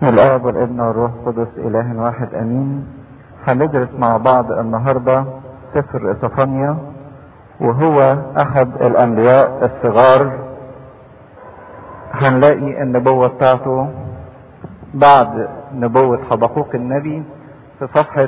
الآب والابن والروح القدس إله واحد أمين هندرس مع بعض النهاردة سفر إصفانيا وهو أحد الأنبياء الصغار هنلاقي النبوة بتاعته بعد نبوة حبقوق النبي في صفحة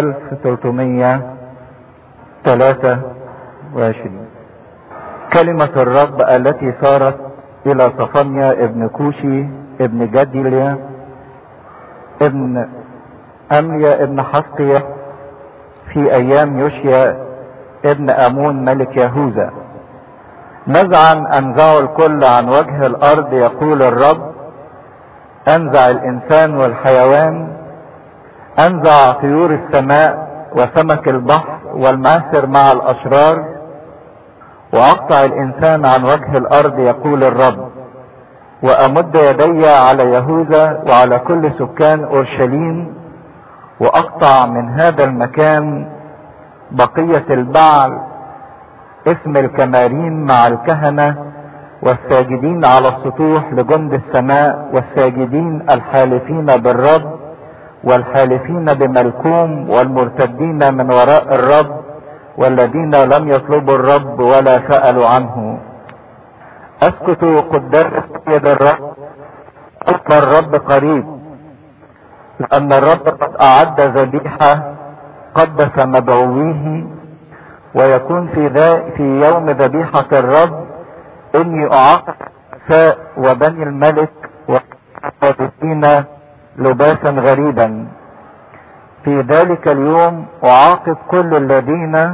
1323 كلمة الرب التي صارت إلى صفانيا ابن كوشي ابن جديليا ابن أميا ابن حسقية في أيام يوشيا ابن أمون ملك يهوذا نزعا أنزعوا الكل عن وجه الأرض يقول الرب أنزع الإنسان والحيوان أنزع طيور السماء وسمك البحر والمعسر مع الأشرار وأقطع الإنسان عن وجه الأرض يقول الرب وأمد يدي على يهوذا وعلى كل سكان أورشليم وأقطع من هذا المكان بقية البعل اسم الكمارين مع الكهنة والساجدين على السطوح لجند السماء والساجدين الحالفين بالرب والحالفين بملكوم والمرتدين من وراء الرب والذين لم يطلبوا الرب ولا سألوا عنه اسكتوا قدام يد الرب ألقى الرب قريب لأن الرب قد أعد ذبيحة قدس مدعويه ويكون في ذا في يوم ذبيحة الرب إني أعاقب النساء وبني الملك والذين لباسا غريبا في ذلك اليوم أعاقب كل الذين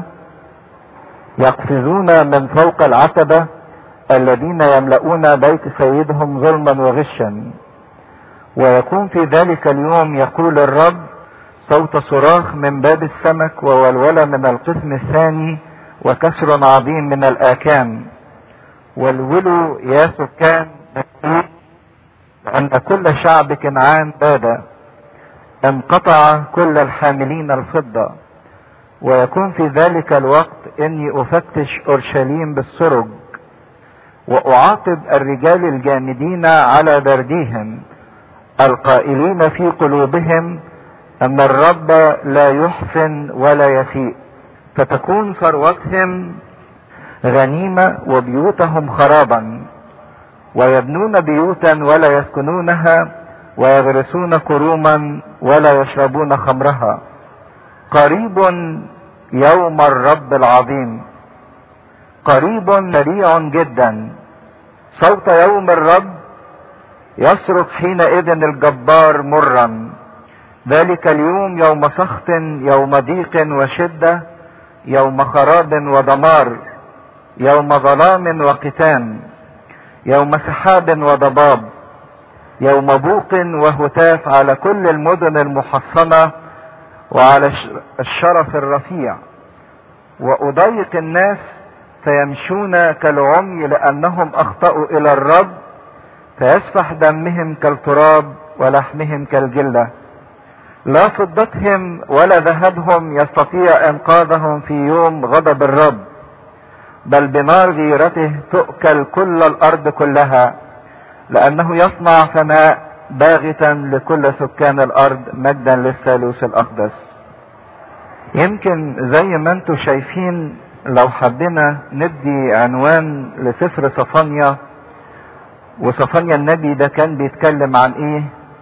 يقفزون من فوق العتبة الذين يملؤون بيت سيدهم ظلما وغشا ويكون في ذلك اليوم يقول الرب صوت صراخ من باب السمك وولولة من القسم الثاني وكسر عظيم من الآكام والولوا يا سكان لأن كل شعب كنعان باد انقطع كل الحاملين الفضة ويكون في ذلك الوقت اني افتش اورشليم بالسرج واعاقب الرجال الجامدين على برديهم القائلين في قلوبهم ان الرب لا يحسن ولا يسيء فتكون ثروتهم غنيمة وبيوتهم خرابا ويبنون بيوتا ولا يسكنونها ويغرسون كروما ولا يشربون خمرها قريب يوم الرب العظيم قريب سريع جدا صوت يوم الرب يصرخ حينئذ الجبار مرا ذلك اليوم يوم سخط يوم ضيق وشدة يوم خراب ودمار يوم ظلام وقتان يوم سحاب وضباب يوم بوق وهتاف على كل المدن المحصنة وعلى الشرف الرفيع وأضيق الناس فيمشون كالعمي لأنهم أخطأوا إلى الرب فيسفح دمهم كالتراب ولحمهم كالجلة لا فضتهم ولا ذهبهم يستطيع إنقاذهم في يوم غضب الرب بل بنار غيرته تؤكل كل الأرض كلها لأنه يصنع فناء باغتا لكل سكان الأرض مجدا للثالوث الأقدس يمكن زي ما انتم شايفين لو حبينا ندي عنوان لسفر صفانيا وصفانيا النبي ده كان بيتكلم عن ايه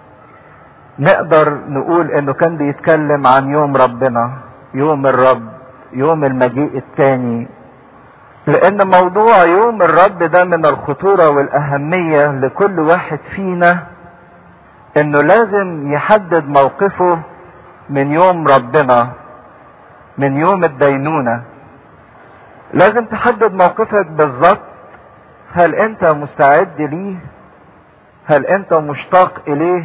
نقدر نقول انه كان بيتكلم عن يوم ربنا يوم الرب يوم المجيء الثاني لان موضوع يوم الرب ده من الخطورة والاهمية لكل واحد فينا انه لازم يحدد موقفه من يوم ربنا من يوم الدينونة لازم تحدد موقفك بالظبط هل انت مستعد ليه هل انت مشتاق اليه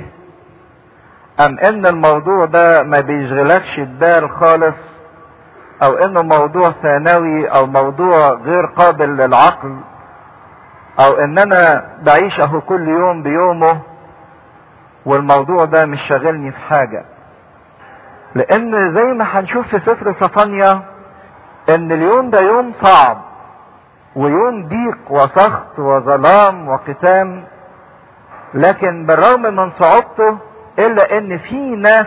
ام ان الموضوع ده ما بيشغلكش البال خالص او انه موضوع ثانوي او موضوع غير قابل للعقل او ان انا بعيش اهو كل يوم بيومه والموضوع ده مش شاغلني في حاجة لان زي ما هنشوف في سفر صفانيا ان اليوم ده يوم صعب ويوم ضيق وسخط وظلام وقتام لكن بالرغم من صعوبته الا ان في ناس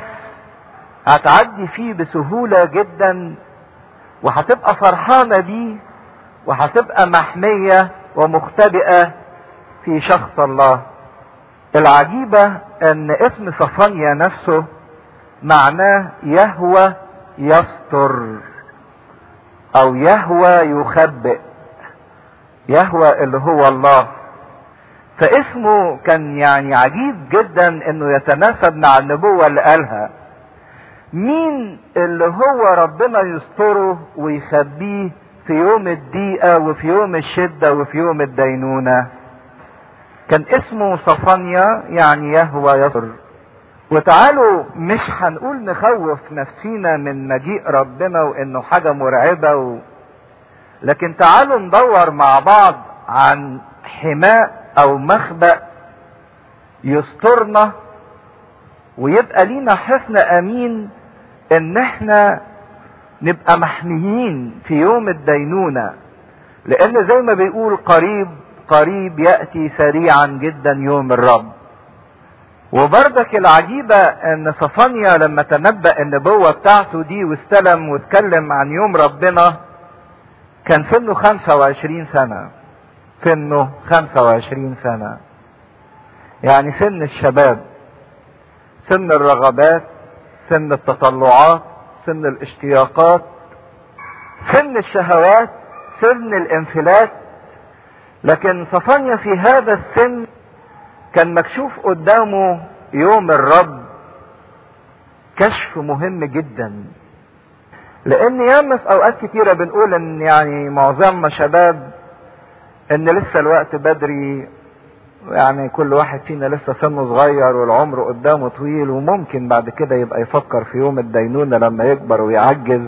هتعدي فيه بسهولة جدا وهتبقى فرحانة بيه وهتبقى محمية ومختبئة في شخص الله العجيبة ان اسم صفانيا نفسه معناه يهوى يستر او يهوى يخبئ يهوى اللي هو الله فاسمه كان يعني عجيب جدا انه يتناسب مع النبوة اللي قالها مين اللي هو ربنا يستره ويخبيه في يوم الضيقة وفي يوم الشدة وفي يوم الدينونة كان اسمه صفانيا يعني يهوى يستر وتعالوا مش هنقول نخوف نفسينا من مجيء ربنا وانه حاجة مرعبة و... لكن تعالوا ندور مع بعض عن حماء او مخبأ يسترنا ويبقى لينا حصن امين ان احنا نبقى محميين في يوم الدينونة لان زي ما بيقول قريب قريب يأتي سريعا جدا يوم الرب وبرضك العجيبة ان صفانيا لما تنبأ النبوة بتاعته دي واستلم واتكلم عن يوم ربنا كان سنه 25 سنة سنه 25 سنة يعني سن الشباب سن الرغبات سن التطلعات سن الاشتياقات سن الشهوات سن الانفلات لكن صفانيا في هذا السن كان مكشوف قدامه يوم الرب كشف مهم جدا لان ياما في اوقات كتيرة بنقول ان يعني معظمنا شباب ان لسه الوقت بدري يعني كل واحد فينا لسه سنه صغير والعمر قدامه طويل وممكن بعد كده يبقى يفكر في يوم الدينونة لما يكبر ويعجز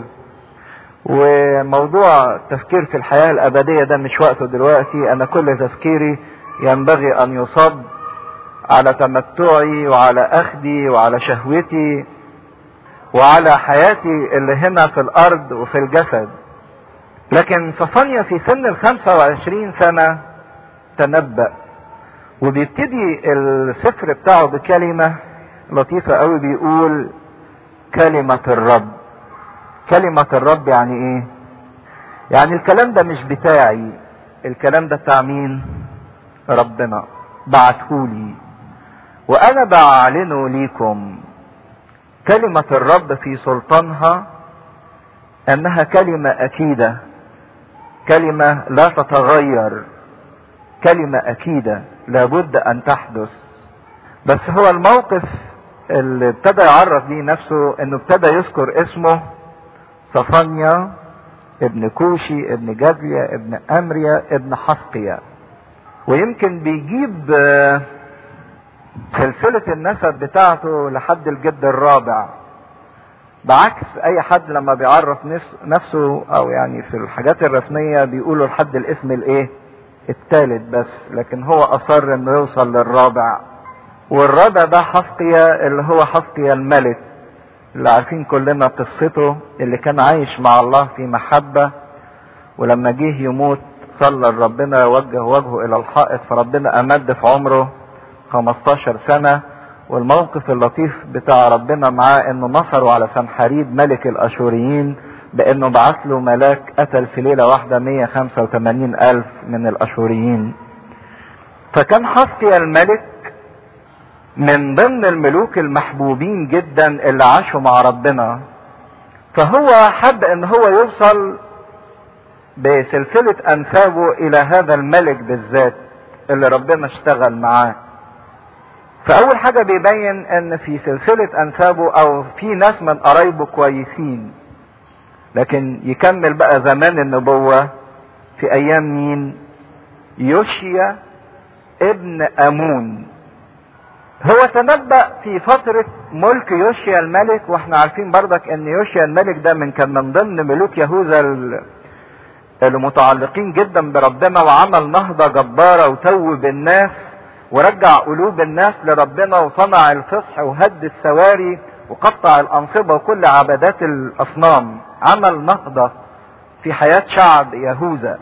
وموضوع التفكير في الحياة الأبدية ده مش وقته دلوقتي أنا كل تفكيري ينبغي أن يصب على تمتعي وعلى أخدي وعلى شهوتي وعلى حياتي اللي هنا في الأرض وفي الجسد لكن صفانيا في سن الخمسة وعشرين سنة تنبأ وبيبتدي السفر بتاعه بكلمة لطيفة قوي بيقول كلمة الرب كلمة الرب يعني ايه يعني الكلام ده مش بتاعي الكلام ده بتاع مين ربنا بعتهولي وانا بعلنه ليكم كلمة الرب في سلطانها انها كلمة اكيدة كلمة لا تتغير كلمة اكيدة لابد ان تحدث بس هو الموقف اللي ابتدى يعرف ليه نفسه انه ابتدى يذكر اسمه صفانيا ابن كوشي ابن جدليا ابن امريا ابن حسقيا ويمكن بيجيب سلسلة النسب بتاعته لحد الجد الرابع بعكس اي حد لما بيعرف نفسه او يعني في الحاجات الرسمية بيقولوا لحد الاسم الايه الثالث بس لكن هو اصر انه يوصل للرابع والرابع ده حسقيا اللي هو حسقيا الملك اللي عارفين كلنا قصته اللي كان عايش مع الله في محبة ولما جه يموت صلى ربنا وجه وجهه الى الحائط فربنا امد في عمره 15 سنة والموقف اللطيف بتاع ربنا معاه انه نصروا على سنحريب ملك الاشوريين بانه بعث له ملاك قتل في ليلة واحدة 185 الف من الاشوريين فكان حسقيا الملك من ضمن الملوك المحبوبين جدا اللي عاشوا مع ربنا فهو حب ان هو يوصل بسلسلة انسابه الى هذا الملك بالذات اللي ربنا اشتغل معاه فاول حاجة بيبين ان في سلسلة انسابه او في ناس من قرايبه كويسين لكن يكمل بقى زمان النبوة في ايام مين يوشيا ابن امون هو تنبأ في فترة ملك يوشيا الملك واحنا عارفين بردك ان يوشيا الملك ده من كان من ضمن ملوك يهوذا المتعلقين جدا بربنا وعمل نهضة جبارة وتوب الناس ورجع قلوب الناس لربنا وصنع الفصح وهد السواري وقطع الأنصبة وكل عبادات الأصنام عمل نهضة في حياة شعب يهوذا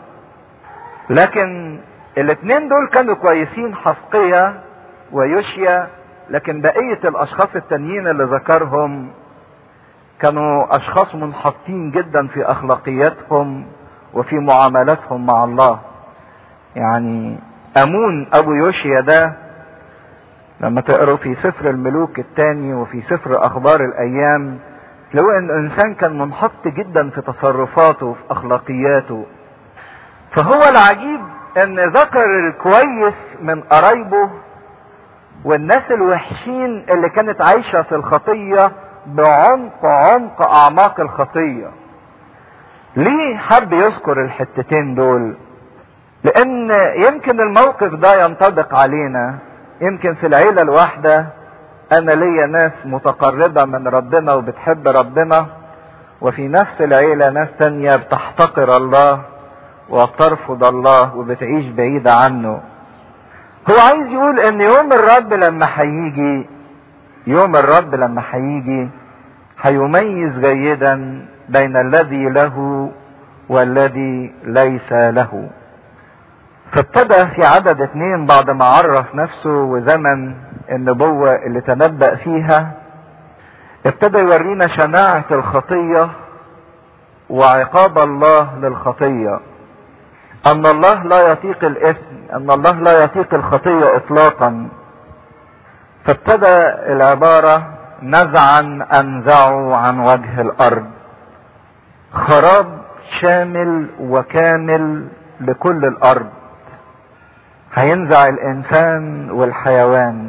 لكن الاثنين دول كانوا كويسين حسقية ويوشيا لكن بقية الاشخاص التانيين اللي ذكرهم كانوا اشخاص منحطين جدا في اخلاقياتهم وفي معاملاتهم مع الله يعني امون ابو يوشيا ده لما تقروا في سفر الملوك الثاني وفي سفر اخبار الايام تلاقوا ان الانسان كان منحط جدا في تصرفاته وفي اخلاقياته فهو العجيب ان ذكر الكويس من قرايبه والناس الوحشين اللي كانت عايشة في الخطية بعمق عمق اعماق الخطية ليه حب يذكر الحتتين دول لان يمكن الموقف ده ينطبق علينا يمكن في العيلة الواحدة انا ليا ناس متقربة من ربنا وبتحب ربنا وفي نفس العيلة ناس تانية بتحتقر الله وبترفض الله وبتعيش بعيدة عنه هو عايز يقول ان يوم الرب لما هيجي يوم الرب لما هيجي هيميز جيدا بين الذي له والذي ليس له فابتدى في عدد اتنين بعد ما عرف نفسه وزمن النبوة اللي تنبأ فيها ابتدى يورينا شناعة الخطية وعقاب الله للخطية ان الله لا يطيق الاثم ان الله لا يطيق الخطية اطلاقا فابتدى العبارة نزعا انزعوا عن وجه الارض خراب شامل وكامل لكل الارض هينزع الانسان والحيوان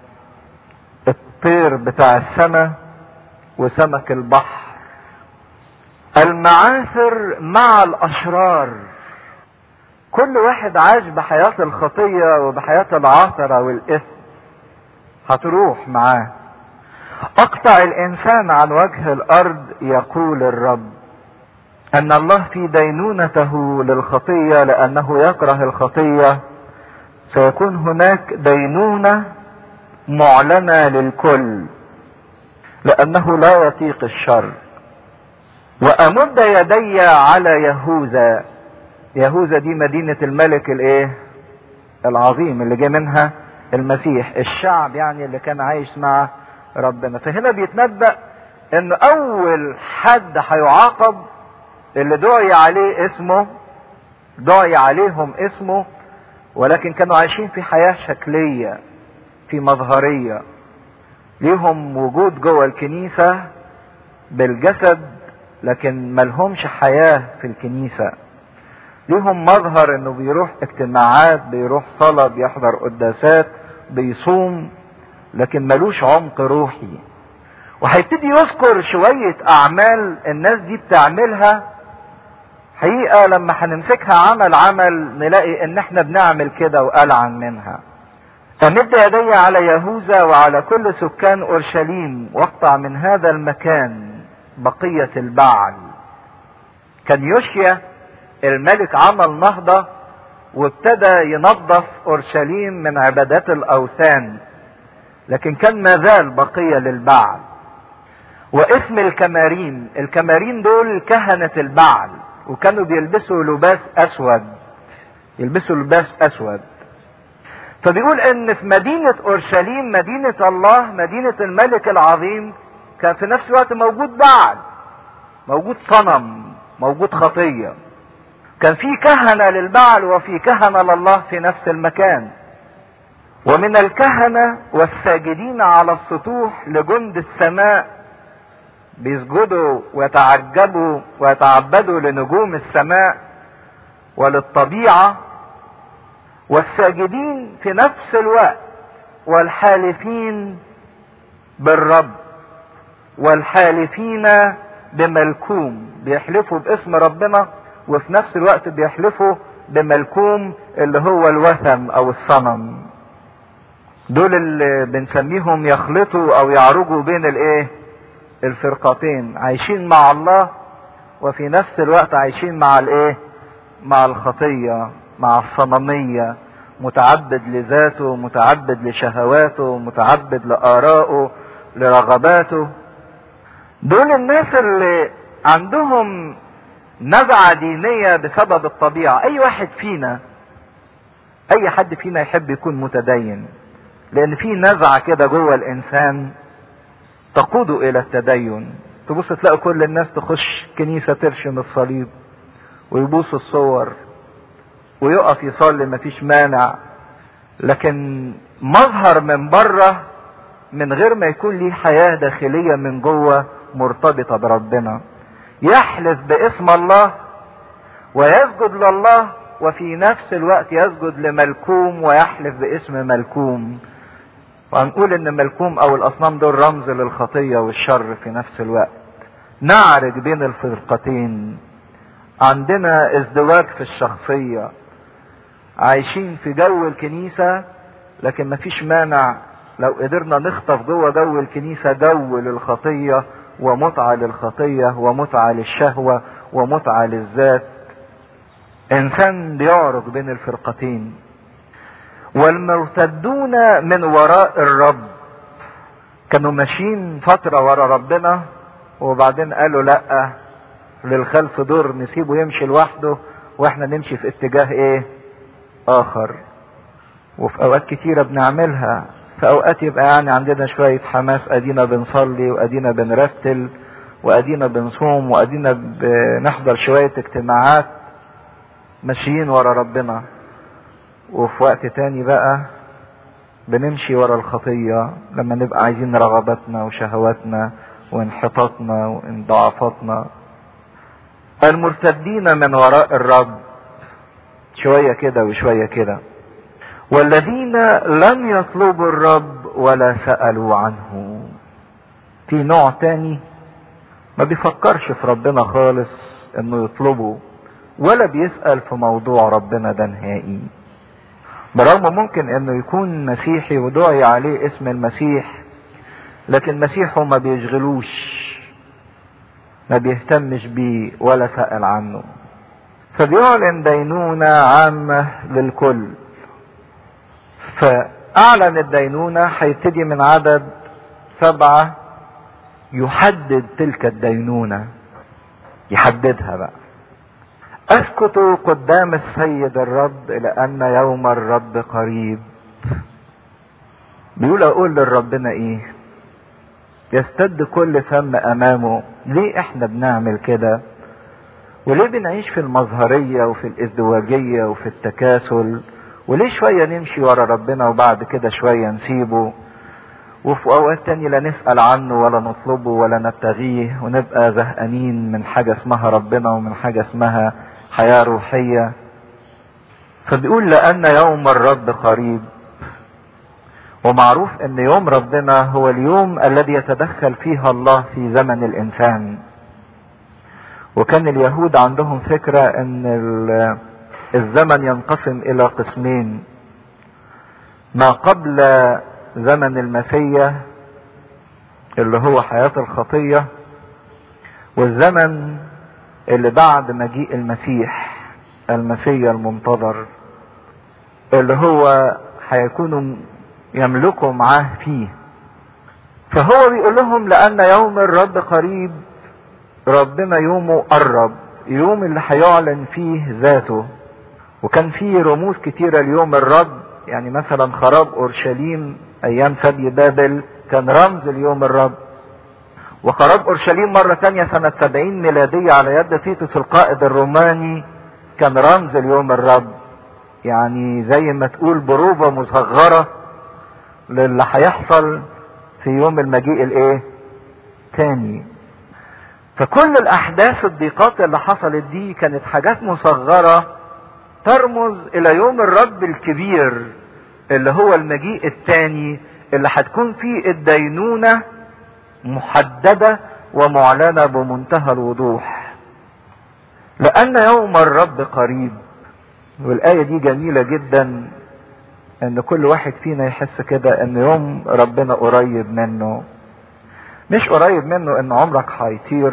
الطير بتاع السماء وسمك البحر المعاثر مع الاشرار كل واحد عاش بحياة الخطية وبحياة العاثرة والإثم هتروح معاه اقطع الانسان عن وجه الارض يقول الرب ان الله في دينونته للخطية لانه يكره الخطية سيكون هناك دينونة معلنة للكل لانه لا يطيق الشر وامد يدي على يهوذا يهوذا دي مدينة الملك الايه العظيم اللي جه منها المسيح الشعب يعني اللي كان عايش مع ربنا فهنا بيتنبأ ان اول حد هيعاقب اللي دعي عليه اسمه دعي عليهم اسمه ولكن كانوا عايشين في حياة شكلية في مظهرية ليهم وجود جوه الكنيسة بالجسد لكن ملهمش حياة في الكنيسة ليهم مظهر انه بيروح اجتماعات بيروح صلاة بيحضر قداسات بيصوم لكن ملوش عمق روحي وهيبتدي يذكر شوية اعمال الناس دي بتعملها حقيقة لما هنمسكها عمل عمل نلاقي ان احنا بنعمل كده وألعن منها فمد يدي على يهوذا وعلى كل سكان اورشليم واقطع من هذا المكان بقية البعل كان يوشيا الملك عمل نهضة وابتدى ينظف اورشليم من عبادات الاوثان لكن كان ما زال بقية للبعل واسم الكمارين الكمارين دول كهنة البعل وكانوا بيلبسوا لباس اسود يلبسوا لباس اسود فبيقول ان في مدينة اورشليم مدينة الله مدينة الملك العظيم كان في نفس الوقت موجود بعل موجود صنم موجود خطية كان في كهنة للبعل وفي كهنة لله في نفس المكان ومن الكهنة والساجدين على السطوح لجند السماء بيسجدوا ويتعجبوا ويتعبدوا لنجوم السماء وللطبيعة والساجدين في نفس الوقت والحالفين بالرب والحالفين بملكوم بيحلفوا باسم ربنا وفي نفس الوقت بيحلفوا بملكوم اللي هو الوثن او الصنم دول اللي بنسميهم يخلطوا او يعرجوا بين الايه الفرقتين عايشين مع الله وفي نفس الوقت عايشين مع الايه مع الخطية مع الصنمية متعبد لذاته متعبد لشهواته متعبد لآرائه لرغباته دول الناس اللي عندهم نزعة دينية بسبب الطبيعة اي واحد فينا اي حد فينا يحب يكون متدين لان في نزعة كده جوه الانسان تقود الى التدين تبص تلاقي كل الناس تخش كنيسة ترشم الصليب ويبوس الصور ويقف يصلي مفيش مانع لكن مظهر من بره من غير ما يكون ليه حياة داخلية من جوه مرتبطة بربنا يحلف باسم الله ويسجد لله وفي نفس الوقت يسجد لملكوم ويحلف باسم ملكوم وهنقول ان ملكوم او الاصنام دول رمز للخطية والشر في نفس الوقت نعرج بين الفرقتين عندنا ازدواج في الشخصية عايشين في جو الكنيسة لكن مفيش مانع لو قدرنا نخطف جوه جو الكنيسة جو للخطية ومتعة للخطية ومتعة للشهوة ومتعة للذات انسان بيعرج بين الفرقتين والمرتدون من وراء الرب كانوا ماشيين فترة ورا ربنا وبعدين قالوا لا للخلف دور نسيبه يمشي لوحده واحنا نمشي في اتجاه ايه اخر وفي اوقات كتيرة بنعملها في اوقات يبقى يعني عندنا شوية حماس ادينا بنصلي وادينا بنرتل وادينا بنصوم وادينا بنحضر شوية اجتماعات ماشيين ورا ربنا وفي وقت تاني بقى بنمشي ورا الخطية لما نبقى عايزين رغباتنا وشهواتنا وانحطاطنا وانضعافاتنا المرتدين من وراء الرب شوية كده وشوية كده والذين لم يطلبوا الرب ولا سألوا عنه في نوع تاني ما بيفكرش في ربنا خالص انه يطلبه ولا بيسأل في موضوع ربنا ده نهائي برغم ممكن انه يكون مسيحي ودعي عليه اسم المسيح لكن مسيحه ما بيشغلوش ما بيهتمش بيه ولا سأل عنه فبيعلن دينونة عامة للكل فأعلن الدينونة هيبتدي من عدد سبعة يحدد تلك الدينونة يحددها بقى اسكت قدام السيد الرب لان يوم الرب قريب بيقول اقول لربنا ايه يستد كل فم امامه ليه احنا بنعمل كده وليه بنعيش في المظهرية وفي الازدواجية وفي التكاسل وليه شوية نمشي ورا ربنا وبعد كده شوية نسيبه وفي اوقات تانية لا نسأل عنه ولا نطلبه ولا نبتغيه ونبقى زهقانين من حاجة اسمها ربنا ومن حاجة اسمها حياة روحية فبيقول لأن يوم الرب قريب ومعروف ان يوم ربنا هو اليوم الذي يتدخل فيها الله في زمن الانسان وكان اليهود عندهم فكرة ان الزمن ينقسم الى قسمين ما قبل زمن المسيا اللي هو حياة الخطية والزمن اللي بعد مجيء المسيح المسيا المنتظر اللي هو هيكونوا يملكوا معاه فيه فهو بيقول لهم لأن يوم الرب قريب ربنا يومه قرب يوم اللي هيعلن فيه ذاته وكان فيه رموز كتيرة ليوم الرب يعني مثلا خراب أورشليم أيام سبي بابل كان رمز ليوم الرب وخراب أورشليم مرة تانية سنة سبعين ميلادية على يد تيتوس القائد الروماني كان رمز ليوم الرب يعني زي ما تقول بروفة مصغرة للي هيحصل في يوم المجيء الايه تاني فكل الاحداث الضيقات اللي حصلت دي كانت حاجات مصغرة ترمز الى يوم الرب الكبير اللي هو المجيء التاني اللي هتكون فيه الدينونة محددة ومعلنة بمنتهى الوضوح لأن يوم الرب قريب والآية دي جميلة جدا ان كل واحد فينا يحس كده ان يوم ربنا قريب منه مش قريب منه ان عمرك هيطير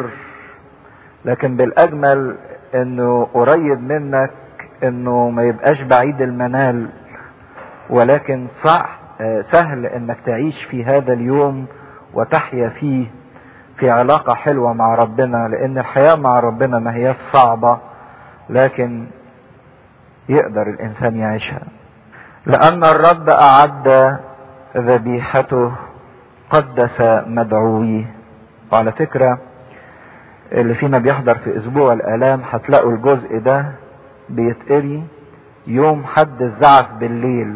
لكن بالاجمل انه قريب منك انه ما يبقاش بعيد المنال ولكن صح سهل انك تعيش في هذا اليوم وتحيا فيه في علاقة حلوة مع ربنا لان الحياة مع ربنا ما هي صعبة لكن يقدر الانسان يعيشها لأن الرب أعد ذبيحته قدس مدعويه وعلى فكرة اللي فينا بيحضر في اسبوع الالام هتلاقوا الجزء ده بيتقري يوم حد الزعف بالليل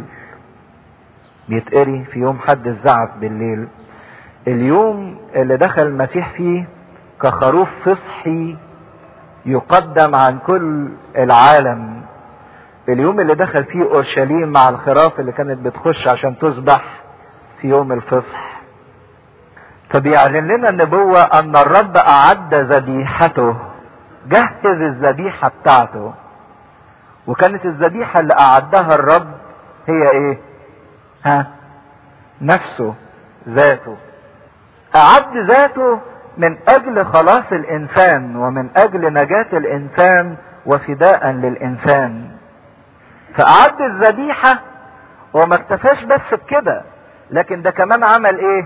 بيتقري في يوم حد الزعف بالليل اليوم اللي دخل المسيح فيه كخروف فصحي يقدم عن كل العالم اليوم اللي دخل فيه اورشليم مع الخراف اللي كانت بتخش عشان تذبح في يوم الفصح فبيعلن لنا النبوة ان الرب اعد ذبيحته جهز الذبيحة بتاعته وكانت الذبيحة اللي اعدها الرب هي ايه ها نفسه ذاته اعد ذاته من اجل خلاص الانسان ومن اجل نجاة الانسان وفداء للانسان فاعد الذبيحة وما اكتفاش بس بكده لكن ده كمان عمل ايه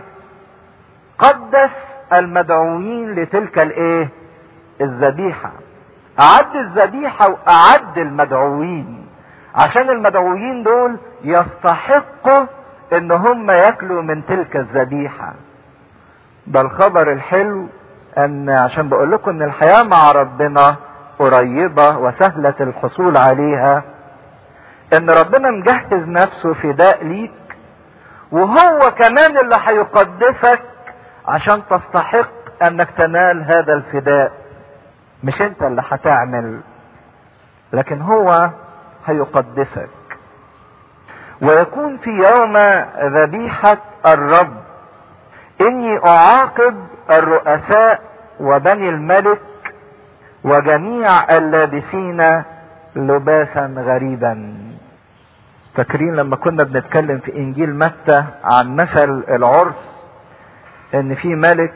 قدس المدعوين لتلك الايه الذبيحة اعد الذبيحة واعد المدعوين عشان المدعوين دول يستحقوا ان هم ياكلوا من تلك الذبيحة ده الخبر الحلو ان عشان بقول لكم ان الحياة مع ربنا قريبة وسهلة الحصول عليها ان ربنا مجهز نفسه فداء ليك وهو كمان اللي هيقدسك عشان تستحق انك تنال هذا الفداء مش انت اللي هتعمل لكن هو هيقدسك ويكون في يوم ذبيحة الرب اني اعاقب الرؤساء وبني الملك وجميع اللابسين لباسا غريبا فاكرين لما كنا بنتكلم في انجيل متى عن مثل العرس ان في ملك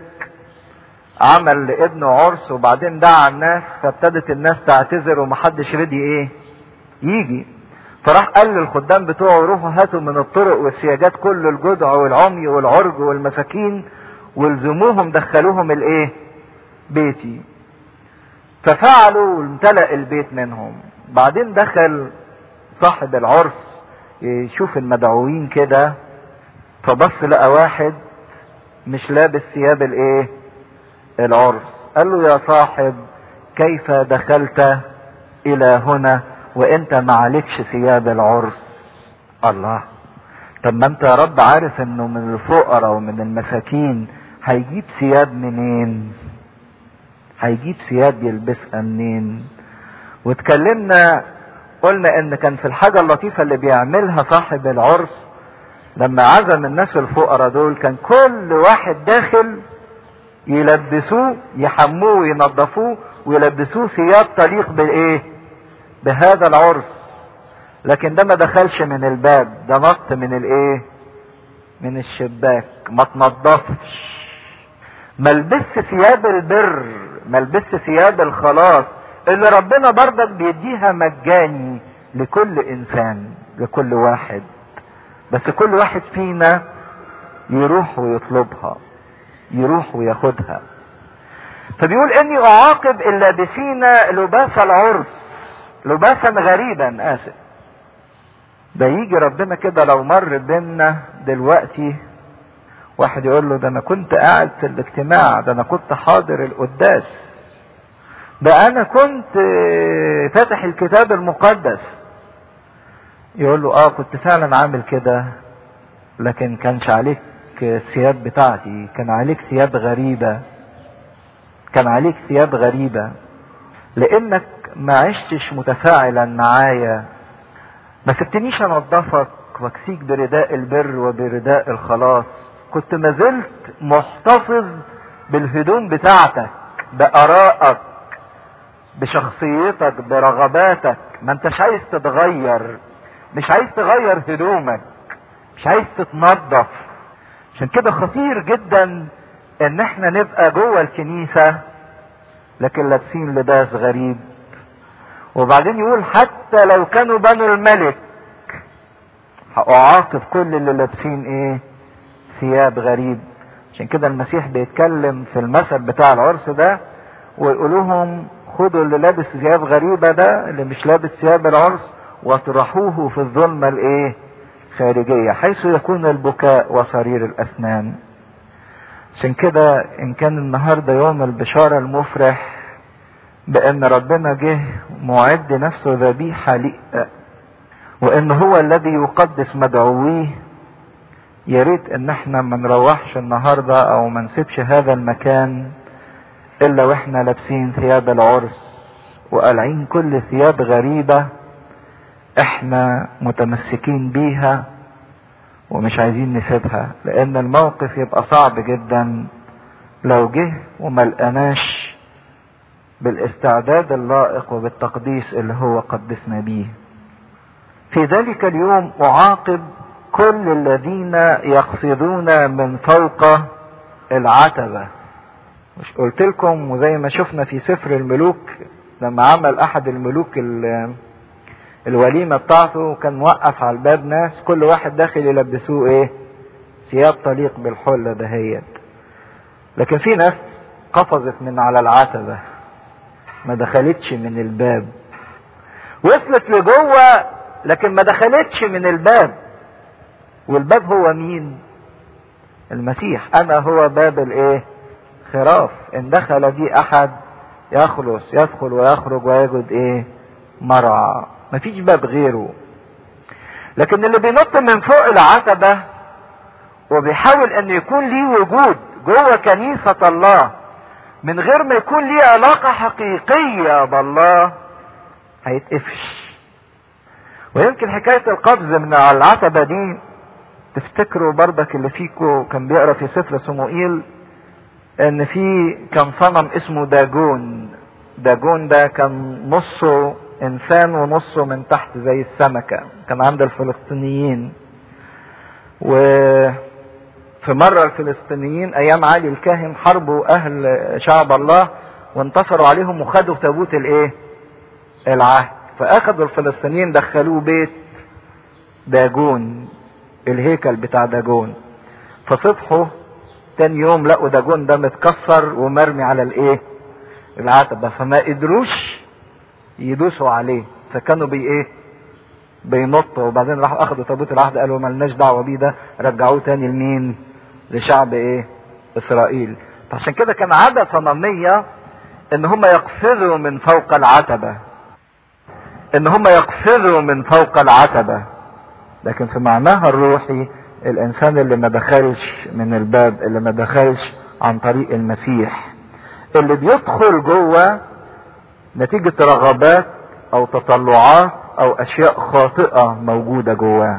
عمل لابنه عرس وبعدين دعا الناس فابتدت الناس تعتذر ومحدش رضي ايه يجي فراح قال للخدام بتوعه روحوا هاتوا من الطرق والسياجات كل الجدع والعمي والعرج والمساكين والزموهم دخلوهم الايه بيتي ففعلوا وامتلأ البيت منهم بعدين دخل صاحب العرس يشوف المدعوين كده فبص لقى واحد مش لابس ثياب الايه العرس قال له يا صاحب كيف دخلت الى هنا وانت معلكش ثياب العرس الله طب ما انت يا رب عارف انه من الفقراء ومن المساكين هيجيب ثياب منين هيجيب ثياب يلبسها منين واتكلمنا قلنا ان كان في الحاجة اللطيفة اللي بيعملها صاحب العرس لما عزم الناس الفقراء دول كان كل واحد داخل يلبسوه يحموه وينظفوه ويلبسوه ثياب تليق بالايه بهذا العرس لكن ده ما دخلش من الباب ده نط من الايه من الشباك ما تنضفش ما لبس ثياب البر ما لبس ثياب الخلاص اللي ربنا برضك بيديها مجاني لكل انسان لكل واحد بس كل واحد فينا يروح ويطلبها يروح وياخدها فبيقول اني اعاقب اللابسين لباس العرس لباسا غريبا اسف ده يجي ربنا كده لو مر بينا دلوقتي واحد يقول له ده انا كنت قاعد في الاجتماع ده انا كنت حاضر القداس ده انا كنت فاتح الكتاب المقدس يقول له اه كنت فعلا عامل كده لكن كانش عليك الثياب بتاعتي كان عليك ثياب غريبة كان عليك ثياب غريبة لانك ما عشتش متفاعلا معايا ما سبتنيش انضفك واكسيك برداء البر وبرداء الخلاص كنت ما زلت محتفظ بالهدوم بتاعتك بارائك بشخصيتك برغباتك ما انتش عايز تتغير مش عايز تغير هدومك مش عايز تتنظف عشان كده خطير جدا ان احنا نبقى جوه الكنيسة لكن لابسين لباس غريب وبعدين يقول حتى لو كانوا بنو الملك هأعاقب كل اللي لابسين ايه ثياب غريب عشان كده المسيح بيتكلم في المثل بتاع العرس ده ويقول لهم خدوا اللي لابس ثياب غريبة ده اللي مش لابس ثياب العرس واطرحوه في الظلمة الايه خارجية حيث يكون البكاء وصرير الأسنان عشان كده إن كان النهاردة يوم البشارة المفرح بأن ربنا جه معد نفسه ذبيحة لئة وأن هو الذي يقدس مدعويه يا ريت ان احنا ما نروحش النهارده او ما نسيبش هذا المكان الا واحنا لابسين ثياب العرس وقالعين كل ثياب غريبة احنا متمسكين بيها ومش عايزين نسيبها لان الموقف يبقى صعب جدا لو جه وما لقناش بالاستعداد اللائق وبالتقديس اللي هو قدسنا بيه في ذلك اليوم اعاقب كل الذين يقفزون من فوق العتبة مش قلت لكم وزي ما شفنا في سفر الملوك لما عمل احد الملوك الوليمة بتاعته كان موقف على الباب ناس كل واحد داخل يلبسوه ايه ثياب تليق بالحلة دهيت لكن في ناس قفزت من على العتبة ما دخلتش من الباب وصلت لجوه لكن ما دخلتش من الباب والباب هو مين المسيح انا هو باب الايه خراف ان دخل بي احد يخلص يدخل ويخرج ويجد ايه مرعى مفيش باب غيره لكن اللي بينط من فوق العتبة وبيحاول ان يكون ليه وجود جوه كنيسة الله من غير ما يكون ليه علاقة حقيقية بالله هيتقفش ويمكن حكاية القبض من على العتبة دي تفتكروا برضك اللي فيكو كان بيقرا في سفر صموئيل ان في كان صنم اسمه داجون داجون ده كان نصه انسان ونصه من تحت زي السمكة كان عند الفلسطينيين و في مرة الفلسطينيين ايام علي الكاهن حاربوا اهل شعب الله وانتصروا عليهم وخدوا تابوت الايه العهد فاخذوا الفلسطينيين دخلوه بيت داجون الهيكل بتاع داجون فصبحوا تاني يوم لقوا داجون ده متكسر ومرمي على الايه العتبة فما قدروش يدوسوا عليه فكانوا بي ايه بينطوا وبعدين راحوا اخدوا تابوت العهد قالوا ملناش دعوه بيه ده رجعوه تاني لمين لشعب ايه اسرائيل فعشان كده كان عاده صنميه ان هم يقفزوا من فوق العتبه ان هم يقفزوا من فوق العتبه لكن في معناها الروحي الانسان اللي ما دخلش من الباب اللي ما دخلش عن طريق المسيح اللي بيدخل جوه نتيجة رغبات او تطلعات او اشياء خاطئة موجودة جواه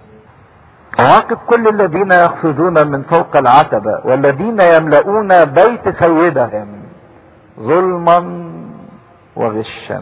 عواقب كل الذين يخفضون من فوق العتبة والذين يملؤون بيت سيدهم ظلما وغشا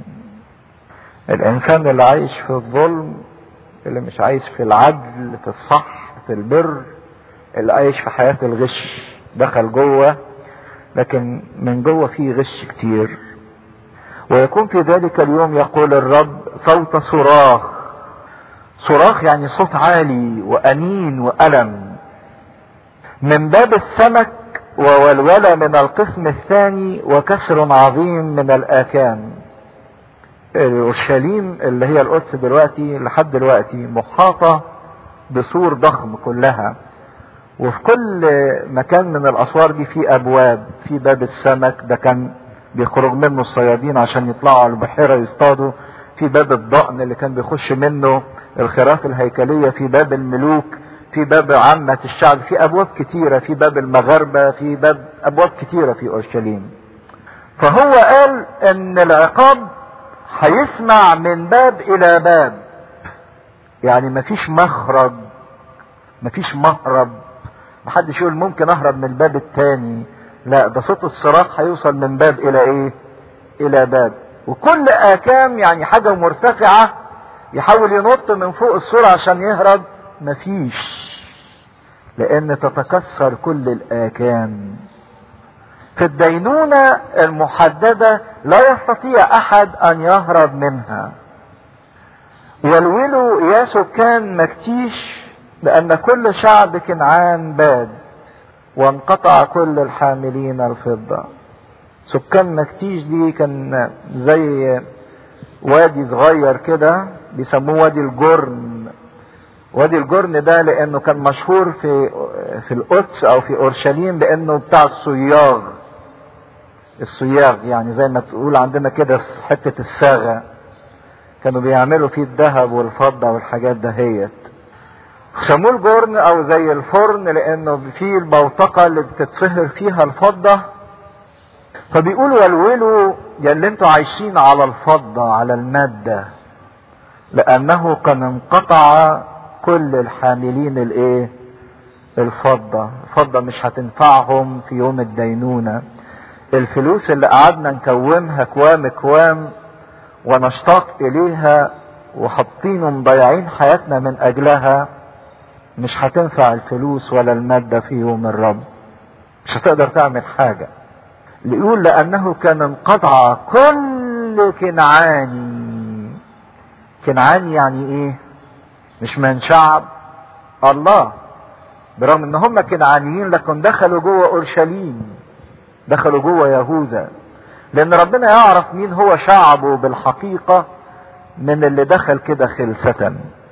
الانسان اللي عايش في الظلم اللي مش عايش في العدل في الصح في البر اللي عايش في حياة الغش دخل جوه لكن من جوه فيه غش كتير ويكون في ذلك اليوم يقول الرب صوت صراخ صراخ يعني صوت عالي وأنين وألم من باب السمك وولولة من القسم الثاني وكسر عظيم من الآكام اورشليم اللي هي القدس دلوقتي لحد دلوقتي محاطة بسور ضخم كلها وفي كل مكان من الاسوار دي في ابواب في باب السمك ده كان بيخرج منه الصيادين عشان يطلعوا على البحيرة يصطادوا في باب الضأن اللي كان بيخش منه الخراف الهيكلية في باب الملوك في باب عامة الشعب في ابواب كتيرة في باب المغاربة في باب ابواب كتيرة في اورشليم فهو قال ان العقاب هيسمع من باب الى باب يعني مفيش مخرج مفيش مهرب محدش يقول ممكن اهرب من الباب التاني لا ده صوت الصراخ هيوصل من باب الى ايه الى باب وكل اكام يعني حاجة مرتفعة يحاول ينط من فوق السور عشان يهرب مفيش لان تتكسر كل الاكام في الدينونة المحددة لا يستطيع احد ان يهرب منها والولوا يا سكان مكتيش لان كل شعب كنعان باد وانقطع كل الحاملين الفضة سكان مكتيش دي كان زي وادي صغير كده بيسموه وادي الجرن وادي الجرن ده لانه كان مشهور في في القدس او في اورشليم لانه بتاع الصياغ الصياغ يعني زي ما تقول عندنا كده حته الصاغه كانوا بيعملوا فيه الذهب والفضه والحاجات دهيت سموه الجرن او زي الفرن لانه فيه البوتقه اللي بتتصهر فيها الفضه فبيقولوا ولولوا يا اللي انتوا عايشين على الفضه على الماده لانه قد انقطع كل الحاملين الايه الفضة الفضة مش هتنفعهم في يوم الدينونة الفلوس اللي قعدنا نكومها كوام كوام ونشتاق اليها وحاطين ومضيعين حياتنا من اجلها مش هتنفع الفلوس ولا المادة في يوم الرب مش هتقدر تعمل حاجة يقول لانه كان انقطع كل كنعاني كنعاني يعني ايه مش من شعب الله برغم ان هم كنعانيين لكن دخلوا جوه اورشليم دخلوا جوه يهوذا لان ربنا يعرف مين هو شعبه بالحقيقه من اللي دخل كده خلسة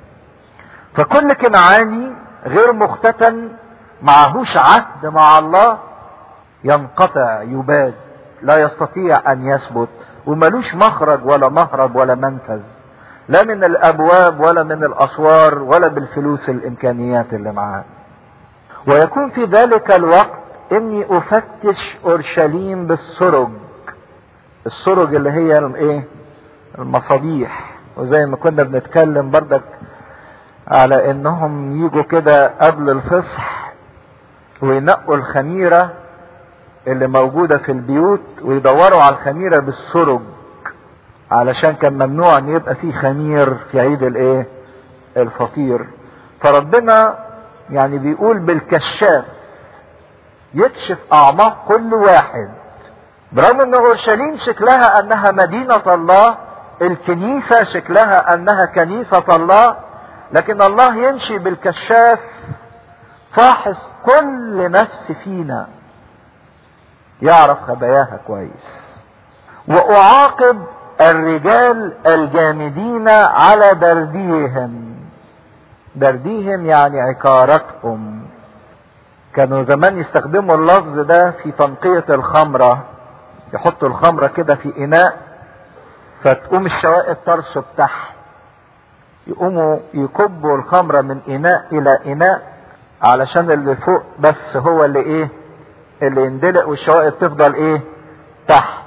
فكل كنعاني غير مختتن معهوش عهد مع الله ينقطع يباد لا يستطيع ان يثبت وملوش مخرج ولا مهرب ولا منفذ لا من الابواب ولا من الاسوار ولا بالفلوس الامكانيات اللي معاه ويكون في ذلك الوقت اني افتش اورشليم بالسرج السرج اللي هي الايه المصابيح وزي ما كنا بنتكلم بردك على انهم يجوا كده قبل الفصح وينقوا الخميرة اللي موجودة في البيوت ويدوروا على الخميرة بالسرج علشان كان ممنوع ان يبقى فيه خمير في عيد الايه الفطير فربنا يعني بيقول بالكشاف يكشف اعماق كل واحد برغم ان اورشليم شكلها انها مدينة الله الكنيسة شكلها انها كنيسة الله لكن الله يمشي بالكشاف فاحص كل نفس فينا يعرف خباياها كويس واعاقب الرجال الجامدين على برديهم برديهم يعني عكارتهم كانوا زمان يستخدموا اللفظ ده في تنقية الخمرة يحطوا الخمرة كده في إناء فتقوم الشوائب ترسب تحت يقوموا يكبوا الخمرة من إناء إلى إناء علشان اللي فوق بس هو اللي إيه اللي يندلق والشوائب تفضل إيه تحت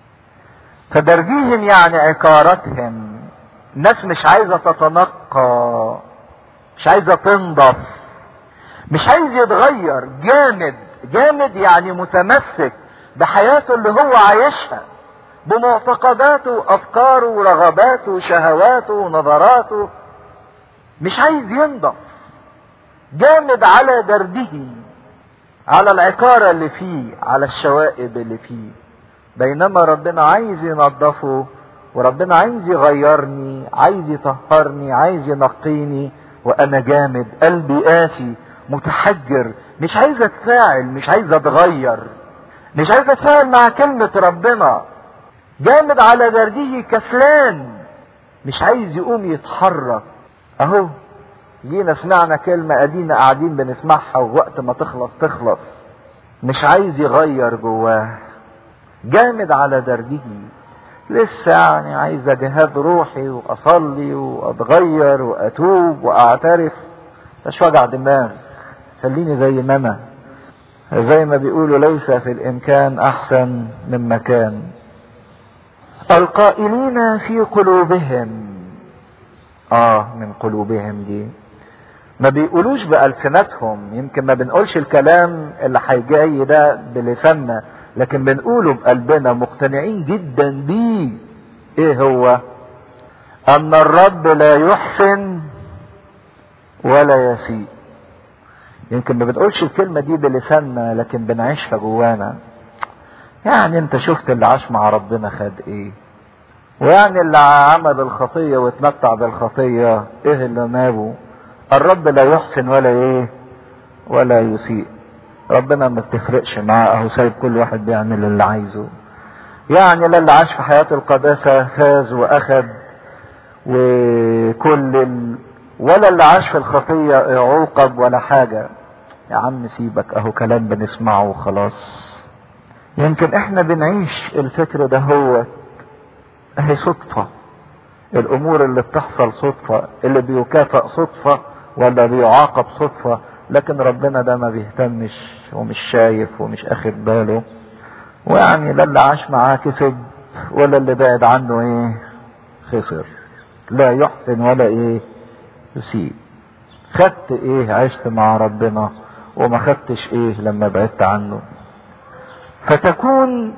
فدرجيهم يعني عكارتهم الناس مش عايزة تتنقى مش عايزة تنضف مش عايز يتغير جامد جامد يعني متمسك بحياته اللي هو عايشها بمعتقداته وافكاره ورغباته وشهواته ونظراته مش عايز ينضف جامد على درده على العكارة اللي فيه على الشوائب اللي فيه بينما ربنا عايز ينظفه وربنا عايز يغيرني عايز يطهرني عايز ينقيني وانا جامد قلبي قاسي متحجر مش عايز اتفاعل مش عايز اتغير مش عايز اتفاعل مع كلمة ربنا جامد على درده كسلان مش عايز يقوم يتحرك اهو جينا سمعنا كلمة ادينا قاعدين بنسمعها ووقت ما تخلص تخلص مش عايز يغير جواه جامد على درده لسه يعني عايز جهاد روحي واصلي واتغير واتوب واعترف مش وجع دماغ خليني زي ما انا زي ما بيقولوا ليس في الامكان احسن من مكان القائلين في قلوبهم اه من قلوبهم دي ما بيقولوش بألسنتهم يمكن ما بنقولش الكلام اللي هيجي ده بلساننا لكن بنقوله بقلبنا مقتنعين جدا بيه ايه هو ان الرب لا يحسن ولا يسيء يمكن ما بنقولش الكلمة دي بلساننا لكن بنعيشها جوانا يعني انت شفت اللي عاش مع ربنا خد ايه ويعني اللي عمل الخطية واتمتع بالخطية ايه اللي نابه الرب لا يحسن ولا ايه ولا يسيء ربنا ما بتفرقش معاه اهو سايب كل واحد بيعمل اللي عايزه يعني لا اللي عاش في حياة القداسة فاز واخد وكل ال... ولا اللي عاش في الخطية يعوقب ولا حاجة يا عم سيبك اهو كلام بنسمعه وخلاص يمكن احنا بنعيش الفكر ده هو اهي صدفة الامور اللي بتحصل صدفة اللي بيكافئ صدفة ولا بيعاقب صدفة لكن ربنا ده ما بيهتمش ومش شايف ومش اخد باله ويعني لا اللي عاش معاه كسب ولا اللي بعد عنه ايه خسر لا يحسن ولا ايه يسيء خدت ايه عشت مع ربنا وما خدتش ايه لما بعدت عنه فتكون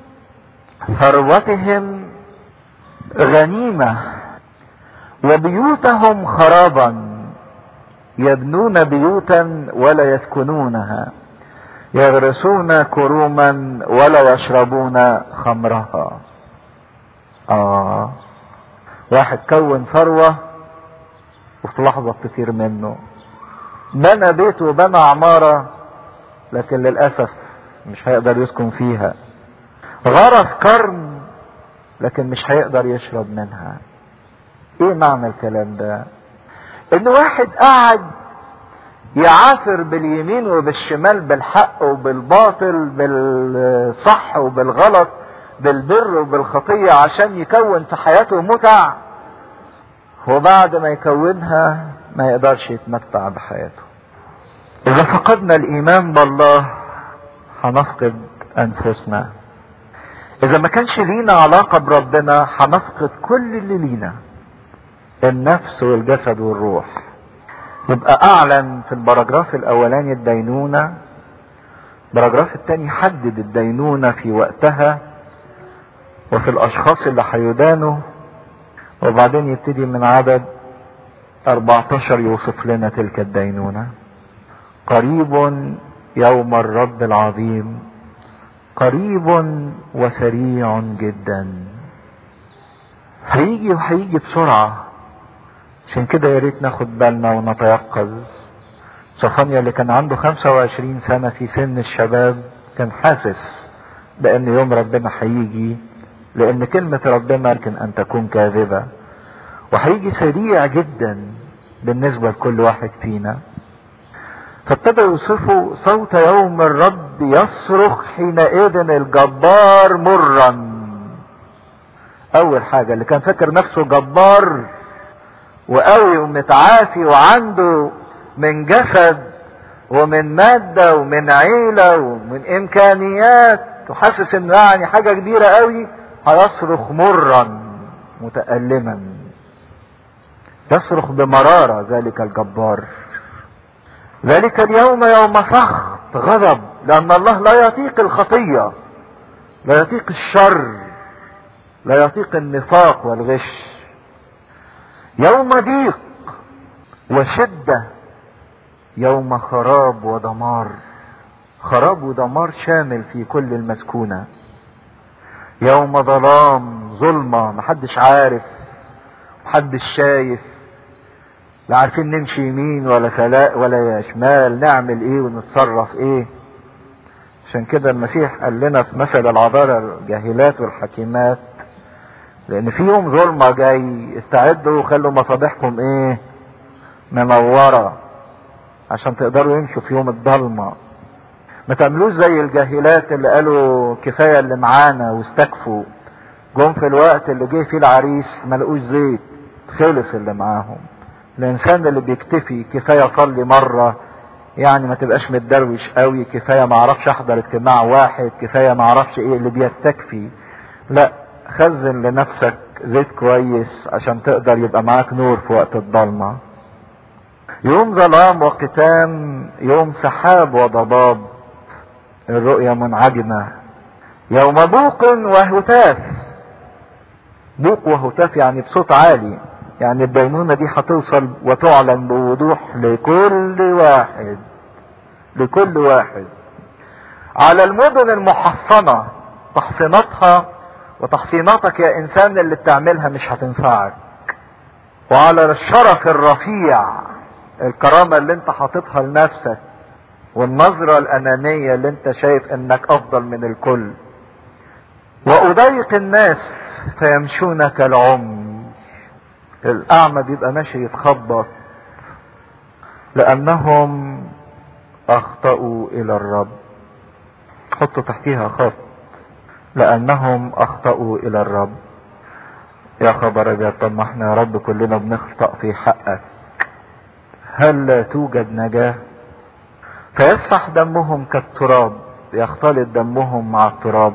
ثروتهم غنيمة وبيوتهم خرابا يبنون بيوتا ولا يسكنونها يغرسون كروما ولا يشربون خمرها آه واحد كون ثروة وفي لحظة كتير منه بنى بيت وبنى عمارة لكن للأسف مش هيقدر يسكن فيها غرس كرم لكن مش هيقدر يشرب منها ايه معنى الكلام ده ان واحد قاعد يعافر باليمين وبالشمال بالحق وبالباطل بالصح وبالغلط بالبر وبالخطية عشان يكون في حياته متع وبعد ما يكونها ما يقدرش يتمتع بحياته اذا فقدنا الايمان بالله هنفقد انفسنا اذا ما كانش لينا علاقة بربنا هنفقد كل اللي لينا النفس والجسد والروح يبقى اعلن في البراجراف الاولاني الدينونة البراجراف الثاني حدد الدينونة في وقتها وفي الاشخاص اللي هيدانوا وبعدين يبتدي من عدد 14 يوصف لنا تلك الدينونة قريب يوم الرب العظيم قريب وسريع جدا هيجي وهيجي بسرعة عشان كده يا ريت ناخد بالنا ونتيقظ صفانيا اللي كان عنده 25 سنة في سن الشباب كان حاسس بأن يوم ربنا هيجي لأن كلمة ربنا يمكن أن تكون كاذبة وهيجي سريع جدا بالنسبة لكل واحد فينا فابتدى يوصفوا صوت يوم الرب يصرخ حينئذ الجبار مرا اول حاجة اللي كان فاكر نفسه جبار وقوي ومتعافي وعنده من جسد ومن مادة ومن عيلة ومن امكانيات وحاسس انه يعني حاجة كبيرة قوي هيصرخ مرا متألما يصرخ بمرارة ذلك الجبار ذلك اليوم يوم سخط غضب لأن الله لا يطيق الخطية لا يطيق الشر لا يطيق النفاق والغش يوم ضيق وشدة يوم خراب ودمار خراب ودمار شامل في كل المسكونة يوم ظلام ظلمة محدش عارف محدش شايف لا عارفين نمشي يمين ولا سلاء ولا شمال نعمل ايه ونتصرف ايه عشان كده المسيح قال لنا في مثل العذارى الجاهلات والحكيمات لان في يوم ظلمه جاي استعدوا وخلوا مصابيحكم ايه منوره عشان تقدروا يمشوا في يوم الضلمه ما تعملوش زي الجاهلات اللي قالوا كفايه اللي معانا واستكفوا جم في الوقت اللي جه فيه العريس ما لقوش زيت خلص اللي معاهم الانسان اللي بيكتفي كفايه اصلي مره يعني ما تبقاش متدروش قوي كفايه ما اعرفش احضر اجتماع واحد كفايه ما اعرفش ايه اللي بيستكفي لا خزن لنفسك زيت كويس عشان تقدر يبقى معاك نور في وقت الضلمه يوم ظلام وقتام يوم سحاب وضباب الرؤيا منعجمه يوم بوق وهتاف بوق وهتاف يعني بصوت عالي يعني الدينونة دي هتوصل وتعلن بوضوح لكل واحد لكل واحد على المدن المحصنة تحصيناتها وتحصيناتك يا انسان اللي بتعملها مش هتنفعك وعلى الشرف الرفيع الكرامة اللي انت حاططها لنفسك والنظرة الانانية اللي انت شايف انك افضل من الكل واضايق الناس فيمشون كالعمي الاعمى بيبقى ماشي يتخبط لانهم اخطأوا الى الرب حطوا تحتيها خط لانهم اخطأوا الى الرب يا خبر ابيض طب ما احنا يا رب كلنا بنخطأ في حقك هل لا توجد نجاة فيصفح دمهم كالتراب يختلط دمهم مع التراب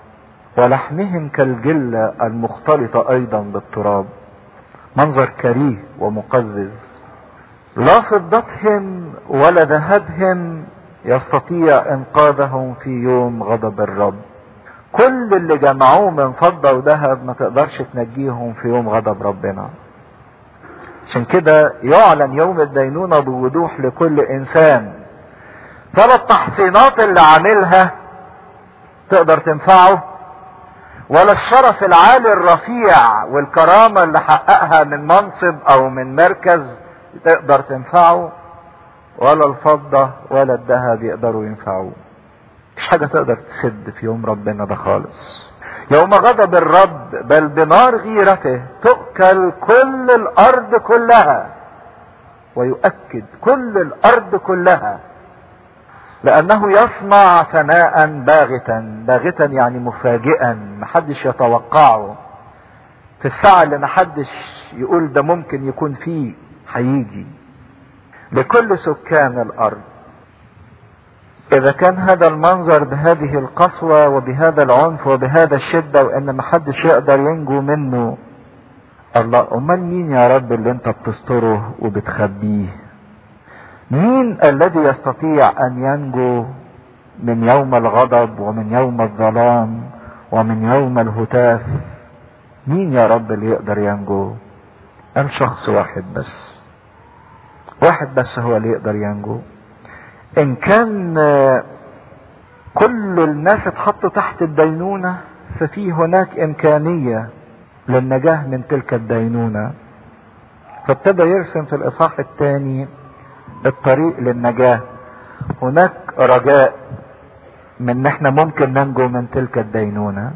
ولحمهم كالجلة المختلطة ايضا بالتراب منظر كريه ومقزز لا فضتهم ولا ذهبهم يستطيع انقاذهم في يوم غضب الرب كل اللي جمعوه من فضة وذهب ما تقدرش تنجيهم في يوم غضب ربنا عشان كده يعلن يوم الدينونة بوضوح لكل انسان ترى التحصينات اللي عاملها تقدر تنفعه ولا الشرف العالي الرفيع والكرامة اللي حققها من منصب او من مركز تقدر تنفعه ولا الفضة ولا الذهب يقدروا ينفعوه مش حاجة تقدر تسد في يوم ربنا ده خالص يوم غضب الرب بل بنار غيرته تؤكل كل الارض كلها ويؤكد كل الارض كلها لانه يصنع ثناء باغتا باغتا يعني مفاجئا محدش يتوقعه في الساعة اللي محدش يقول ده ممكن يكون فيه هيجي لكل سكان الارض اذا كان هذا المنظر بهذه القسوة وبهذا العنف وبهذا الشدة وان محدش يقدر ينجو منه الله امال مين يا رب اللي انت بتستره وبتخبيه مين الذي يستطيع ان ينجو من يوم الغضب ومن يوم الظلام ومن يوم الهتاف مين يا رب اللي يقدر ينجو قال شخص واحد بس واحد بس هو اللي يقدر ينجو ان كان كل الناس اتحطوا تحت الدينونة ففي هناك امكانية للنجاة من تلك الدينونة فابتدى يرسم في الاصحاح الثاني الطريق للنجاة هناك رجاء من ان احنا ممكن ننجو من تلك الدينونة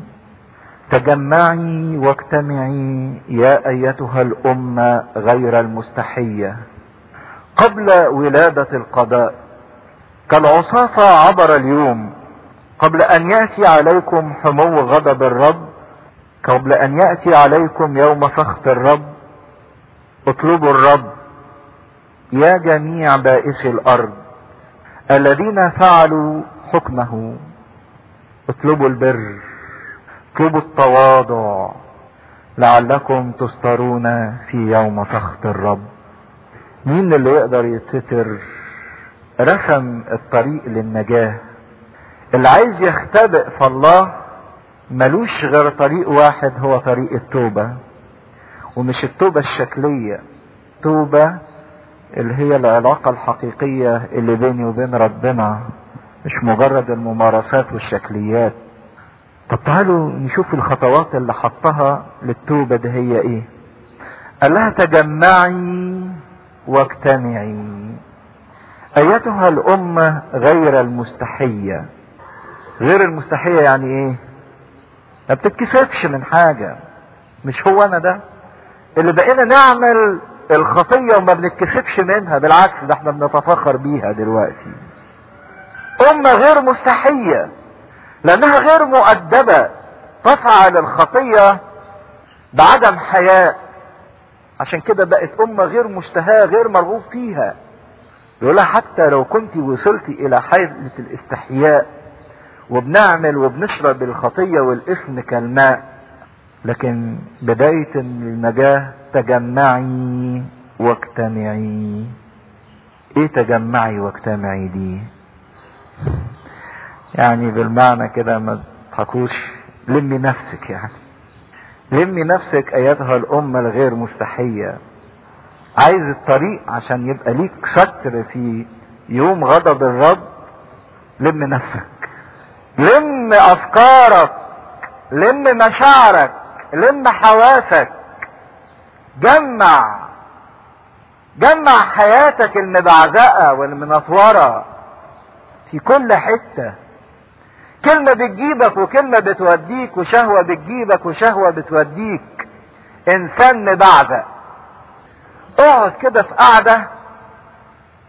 تجمعي واجتمعي يا ايتها الامة غير المستحية قبل ولادة القضاء كالعصافة عبر اليوم قبل ان يأتي عليكم حمو غضب الرب قبل ان يأتي عليكم يوم سخط الرب اطلبوا الرب يا جميع بائس الارض الذين فعلوا حكمه اطلبوا البر اطلبوا التواضع لعلكم تسترون في يوم سخط الرب مين اللي يقدر يتستر رسم الطريق للنجاة اللي عايز يختبئ في الله ملوش غير طريق واحد هو طريق التوبة ومش التوبة الشكلية توبة اللي هي العلاقة الحقيقية اللي بيني وبين ربنا مش مجرد الممارسات والشكليات طب تعالوا نشوف الخطوات اللي حطها للتوبة دي هي ايه قال لها تجمعي واجتمعي ايتها الامة غير المستحية غير المستحية يعني ايه ما بتتكسفش من حاجة مش هو انا ده اللي بقينا نعمل الخطية وما بنتكسفش منها بالعكس ده احنا بنتفخر بيها دلوقتي امة غير مستحية لانها غير مؤدبة تفعل الخطية بعدم حياء عشان كده بقت امة غير مشتهاة غير مرغوب فيها يقولها حتى لو كنت وصلت الى حالة الاستحياء وبنعمل وبنشرب الخطية والاسم كالماء لكن بداية النجاة تجمعي واجتمعي ايه تجمعي واجتمعي دي يعني بالمعنى كده ما تضحكوش لمي نفسك يعني لمي نفسك ايتها الامة الغير مستحية عايز الطريق عشان يبقى ليك ستر في يوم غضب الرب لم نفسك لم افكارك لم مشاعرك لم حواسك جمع جمع حياتك المبعزقة والمنطورة في كل حتة كلمة بتجيبك وكلمة بتوديك وشهوة بتجيبك وشهوة بتوديك انسان مبعزق اقعد كده في قعدة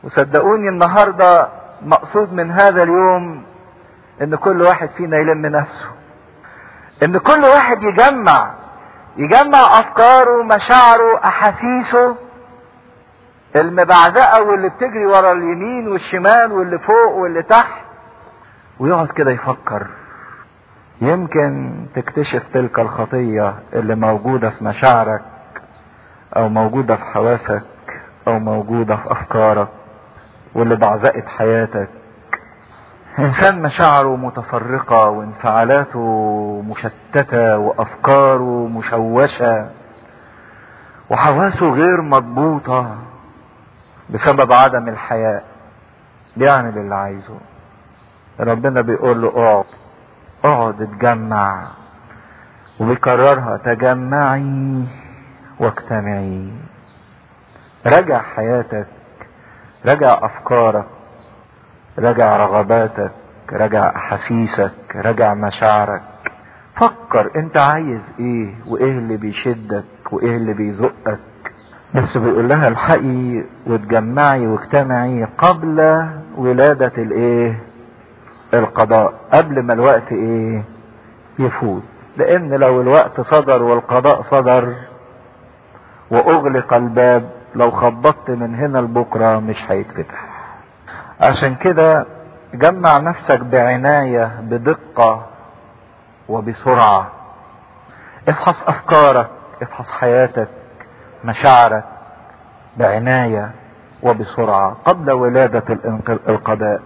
وصدقوني النهاردة مقصود من هذا اليوم ان كل واحد فينا يلم نفسه ان كل واحد يجمع يجمع افكاره مشاعره احاسيسه المبعزقه واللي بتجري ورا اليمين والشمال واللي فوق واللي تحت ويقعد كده يفكر يمكن تكتشف تلك الخطيه اللي موجوده في مشاعرك او موجوده في حواسك او موجوده في افكارك واللي بعزقت حياتك انسان مشاعره متفرقة وانفعالاته مشتتة وافكاره مشوشة وحواسه غير مضبوطة بسبب عدم الحياء بيعمل اللي عايزه ربنا بيقول له اقعد اقعد اتجمع وبيكررها تجمعي واجتمعي راجع حياتك راجع افكارك راجع رغباتك راجع احاسيسك راجع مشاعرك فكر انت عايز ايه وايه اللي بيشدك وايه اللي بيزقك بس بيقول لها الحقي وتجمعي واجتمعي قبل ولادة الايه القضاء قبل ما الوقت ايه يفوت لان لو الوقت صدر والقضاء صدر واغلق الباب لو خبطت من هنا لبكرة مش هيتفتح عشان كده جمع نفسك بعناية بدقة وبسرعة افحص افكارك افحص حياتك مشاعرك بعناية وبسرعة قبل ولادة القضاء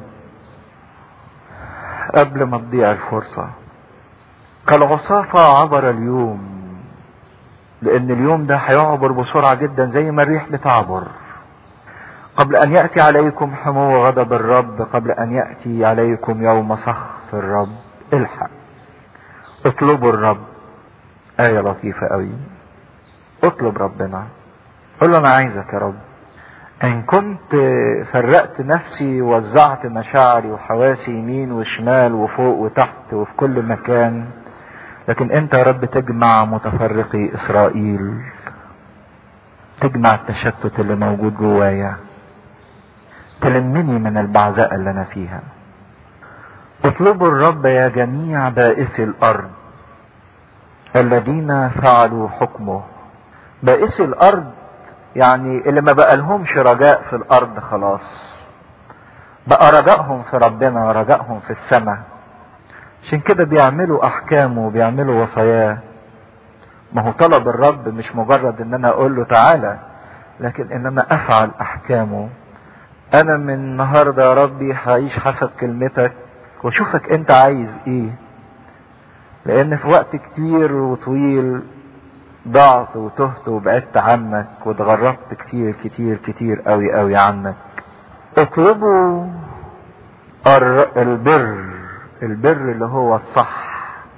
قبل ما تضيع الفرصة كالعصافة عبر اليوم لان اليوم ده هيعبر بسرعة جدا زي ما الريح بتعبر قبل ان يأتي عليكم حمو غضب الرب قبل ان يأتي عليكم يوم سخط الرب الحق اطلبوا الرب آية لطيفة قوي اطلب ربنا قل له انا عايزك يا رب ان كنت فرقت نفسي ووزعت مشاعري وحواسي يمين وشمال وفوق وتحت وفي كل مكان لكن انت يا رب تجمع متفرقي اسرائيل تجمع التشتت اللي موجود جوايا تلمني من البعزاء اللي انا فيها اطلبوا الرب يا جميع بائسي الارض الذين فعلوا حكمه بائسي الارض يعني اللي ما بقى لهمش رجاء في الارض خلاص بقى رجائهم في ربنا رجائهم في السماء عشان كده بيعملوا احكامه وبيعملوا وصاياه ما هو طلب الرب مش مجرد ان انا اقول له تعالى لكن ان انا افعل احكامه انا من النهارده يا ربي هعيش حسب كلمتك واشوفك انت عايز ايه لان في وقت كتير وطويل ضعت وتهت وبعدت عنك واتغربت كتير كتير كتير قوي قوي عنك اطلبوا البر البر اللي هو الصح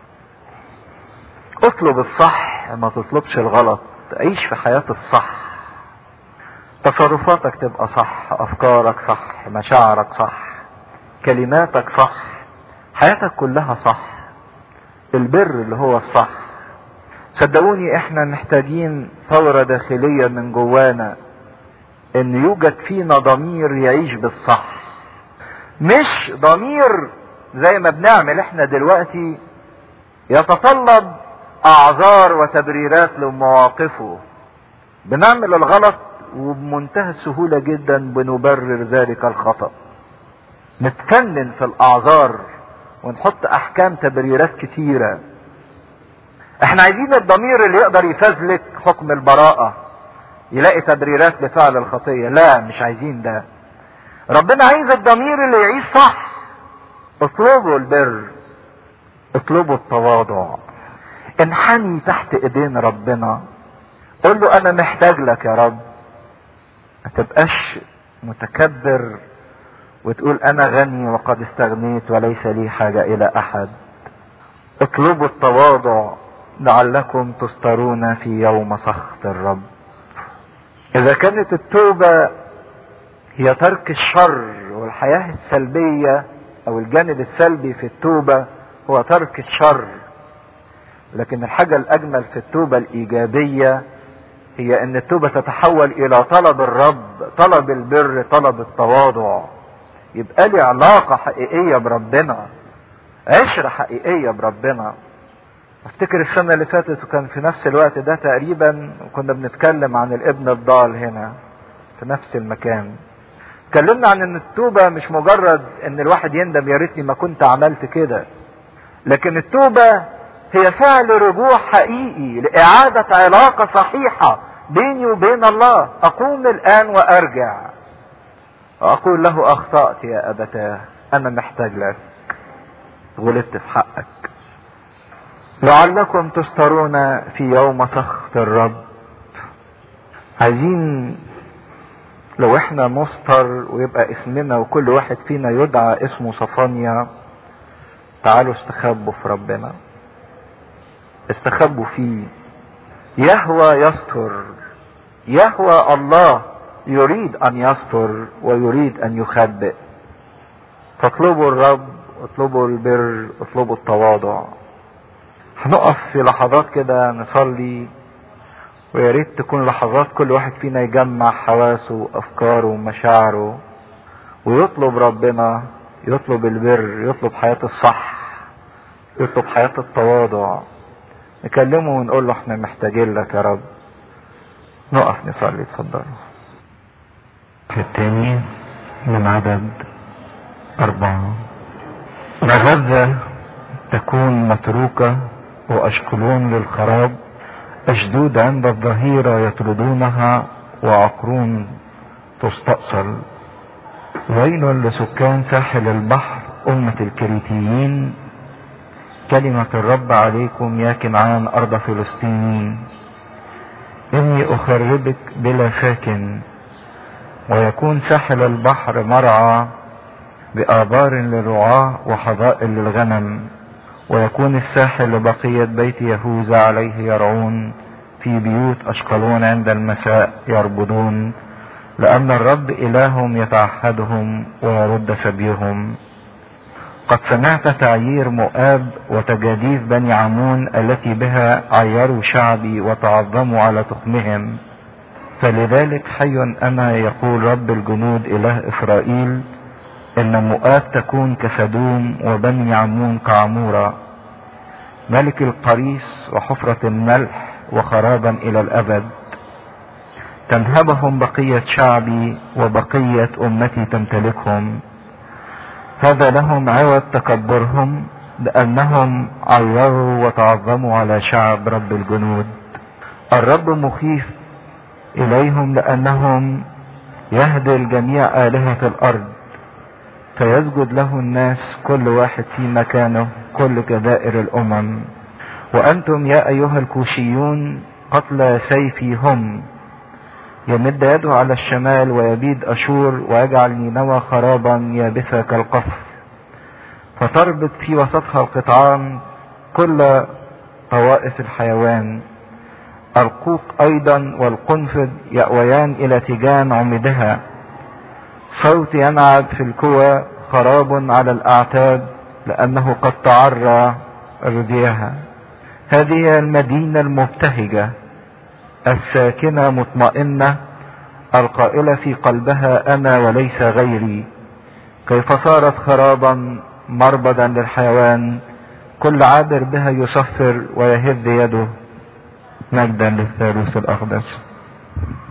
اطلب الصح ما تطلبش الغلط عيش في حياة الصح تصرفاتك تبقى صح افكارك صح مشاعرك صح كلماتك صح حياتك كلها صح البر اللي هو الصح صدقوني احنا محتاجين ثورة داخلية من جوانا ان يوجد فينا ضمير يعيش بالصح مش ضمير زي ما بنعمل احنا دلوقتي يتطلب اعذار وتبريرات لمواقفه بنعمل الغلط وبمنتهى السهولة جدا بنبرر ذلك الخطأ نتفنن في الاعذار ونحط احكام تبريرات كتيرة احنا عايزين الضمير اللي يقدر يفزلك حكم البراءة يلاقي تبريرات لفعل الخطية لا مش عايزين ده ربنا عايز الضمير اللي يعيش صح اطلبوا البر اطلبوا التواضع انحني تحت ايدين ربنا قول له انا محتاج لك يا رب ما تبقاش متكبر وتقول انا غني وقد استغنيت وليس لي حاجة الى احد اطلبوا التواضع لعلكم تسترون في يوم سخط الرب اذا كانت التوبة هي ترك الشر والحياة السلبية او الجانب السلبي في التوبة هو ترك الشر لكن الحاجة الاجمل في التوبة الايجابية هي ان التوبة تتحول الى طلب الرب طلب البر طلب التواضع يبقى لي علاقة حقيقية بربنا عشرة حقيقية بربنا افتكر السنة اللي فاتت وكان في نفس الوقت ده تقريبا كنا بنتكلم عن الابن الضال هنا في نفس المكان اتكلمنا عن ان التوبة مش مجرد ان الواحد يندم يا ريتني ما كنت عملت كده لكن التوبة هي فعل رجوع حقيقي لإعادة علاقة صحيحة بيني وبين الله أقوم الآن وأرجع وأقول له أخطأت يا أبتاه أنا محتاج لك غلطت في حقك لعلكم تسترون في يوم سخط الرب عايزين لو احنا نستر ويبقى اسمنا وكل واحد فينا يدعى اسمه صفانيا تعالوا استخبوا في ربنا استخبوا فيه يهوى يستر يهوى الله يريد ان يستر ويريد ان يخبئ فاطلبوا الرب اطلبوا البر اطلبوا التواضع هنقف في لحظات كده نصلي ويا ريت تكون لحظات كل واحد فينا يجمع حواسه وافكاره ومشاعره ويطلب ربنا يطلب البر يطلب حياة الصح يطلب حياة التواضع نكلمه ونقول له احنا محتاجين لك يا رب نقف نصلي اتفضل في الثاني من عدد أربعة غزة تكون متروكة وأشكلون للخراب أشدود عند الظهيرة يطردونها وعقرون تستأصل ويل لسكان ساحل البحر أمة الكريتيين كلمة الرب عليكم يا كنعان أرض فلسطين إني أخربك بلا ساكن ويكون ساحل البحر مرعى بآبار للرعاة وحظائر للغنم ويكون الساحل لبقية بيت يهوذا عليه يرعون في بيوت أشقلون عند المساء يربضون لأن الرب إلههم يتعهدهم ويرد سبيهم قد سمعت تعيير مؤاب وتجاديف بني عمون التي بها عيروا شعبي وتعظموا على تخمهم فلذلك حي أنا يقول رب الجنود إله إسرائيل إن مؤاب تكون كسدوم وبني عمون كعمورة ملك القريس وحفرة الملح وخرابا إلى الأبد تنهبهم بقية شعبي وبقية أمتي تمتلكهم هذا لهم عوض تكبرهم لأنهم عيروا وتعظموا على شعب رب الجنود الرب مخيف إليهم لأنهم يهدل جميع آلهة الأرض فيسجد له الناس كل واحد في مكانه كل كبائر الأمم وأنتم يا أيها الكوشيون قتلى سيفي هم يمد يده على الشمال ويبيد أشور ويجعل نينوى خرابا يابسة كالقفر فتربط في وسطها القطعان كل طوائف الحيوان القوق أيضا والقنفذ يأويان إلى تيجان عمدها صوت ينعد في الكوى خراب على الأعتاب لأنه قد تعرى رديها هذه المدينة المبتهجة الساكنة مطمئنة القائلة في قلبها أنا وليس غيري كيف صارت خرابا مربدا للحيوان كل عابر بها يصفر ويهز يده مجدا للثالوث الأقدس